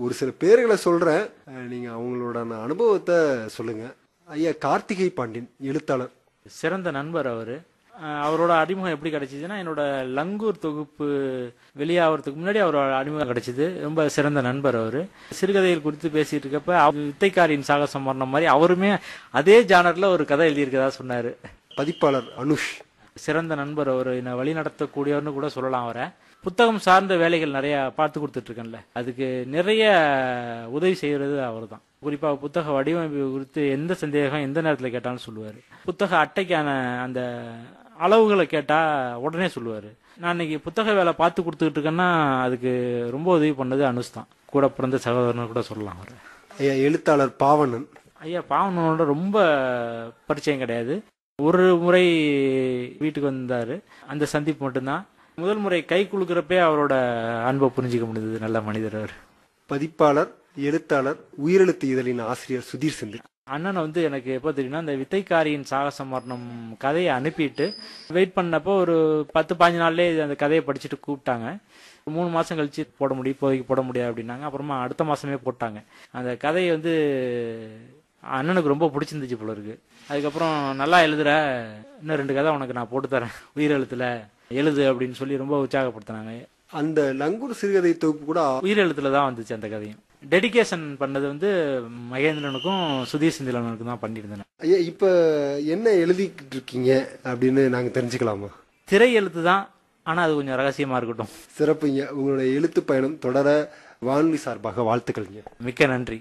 ஒரு சில பேர்களை சொல்றேன் அஹ், நீங்க அவங்களோட அனுபவத்தை சொல்லுங்க ஐயா கார்த்திகை பாண்டியன் எழுத்தாளர் சிறந்த நண்பர் அவர் அவரோட அறிமுகம் எப்படி கிடைச்சிதுன்னா என்னோட லங்கூர் தொகுப்பு வெளியாகிறதுக்கு முன்னாடி அவரோட அறிமுகம் கிடைச்சிது ரொம்ப சிறந்த நண்பர் அவர் சிறுகதைகள் குறித்து பேசிட்டு இருக்கப்ப அவர் வித்தைக்காரியின் சாகசம் பண்ண மாதிரி அவருமே அதே ஜானர்ல ஒரு கதை எழுதியிருக்கதா சொன்னாரு பதிப்பாளர் அனுஷ் சிறந்த நண்பர் அவர் என்னை வழி நடத்தக்கூடியவர்னு கூட சொல்லலாம் அவரை புத்தகம் சார்ந்த வேலைகள் நிறைய பார்த்து கொடுத்துட்டு இருக்கேன்ல அதுக்கு நிறைய உதவி செய்யறது அவர் தான் குறிப்பா புத்தக வடிவமைப்பு குறித்து எந்த சந்தேகம் எந்த நேரத்தில் கேட்டாலும் சொல்லுவார் புத்தக அட்டைக்கான அந்த அளவுகளை கேட்டா உடனே சொல்லுவார் நான் இன்னைக்கு புத்தக வேலை பார்த்து கொடுத்துக்கிட்டு இருக்கேன்னா அதுக்கு ரொம்ப உதவி பண்ணது அனுஷ் தான் கூட பிறந்த சகோதரன் கூட சொல்லலாம் அவர் ஐயா எழுத்தாளர் பாவணன் ஐயா பாவனோட ரொம்ப பரிச்சயம் கிடையாது ஒரு முறை வீட்டுக்கு வந்தாரு அந்த சந்திப்பு மட்டும்தான் முதல் முறை கை குலுக்கிறப்பே அவரோட அன்பை புரிஞ்சுக்க முடிந்தது நல்ல மனிதர் அவர் பதிப்பாளர் எழுத்தாளர் உயிரெழுத்து இதழின் ஆசிரியர் சுதீர் செந்தில் அண்ணனை வந்து எனக்கு எப்போ தெரியும்னா இந்த வித்தைக்காரியின் சாகச மரணம் கதையை அனுப்பிட்டு வெயிட் பண்ணப்போ ஒரு பத்து பாஞ்சு நாள்லயே அந்த கதையை படிச்சுட்டு கூப்பிட்டாங்க மூணு மாசம் கழிச்சு போட முடியும் இப்போதைக்கு போட முடியாது அப்படின்னாங்க அப்புறமா அடுத்த மாசமே போட்டாங்க அந்த கதையை வந்து அண்ணனுக்கு ரொம்ப பிடிச்சிருந்துச்சு போல இருக்கு அதுக்கப்புறம் நல்லா எழுதுற இன்னும் ரெண்டு கதை உனக்கு நான் போட்டு தரேன் உயிரெழுத்துல எழுது அப்படின்னு சொல்லி ரொம்ப உற்சாகப்படுத்தினாங்க அந்த லங்கூர் சிறுகதை தொகுப்பு கூட உயிரெழுத்துல தான் வந்துச்சு அந்த கதையும் டெடிகேஷன் பண்ணது வந்து மகேந்திரனுக்கும் சுதீர் சிந்திலனுக்கும் தான் பண்ணியிருந்தேன் ஐயா இப்ப என்ன எழுதிக்கிட்டு இருக்கீங்க அப்படின்னு நாங்க தெரிஞ்சுக்கலாமா திரை எழுத்து தான் ஆனா அது கொஞ்சம் ரகசியமா இருக்கட்டும் சிறப்புங்க உங்களுடைய எழுத்து பயணம் தொடர வானொலி சார்பாக வாழ்த்துக்கள்ங்க மிக்க நன்றி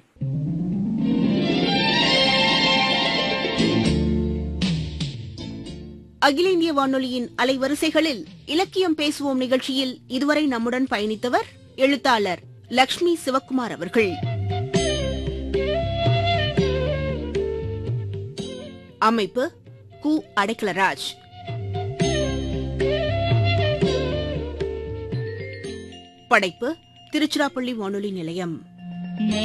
அகில இந்திய வானொலியின் அலைவரிசைகளில் இலக்கியம் பேசுவோம் நிகழ்ச்சியில் இதுவரை நம்முடன் பயணித்தவர் எழுத்தாளர் லக்ஷ்மி சிவக்குமார் அவர்கள் அமைப்பு கு அடைக்கலராஜ் படைப்பு திருச்சிராப்பள்ளி வானொலி நிலையம்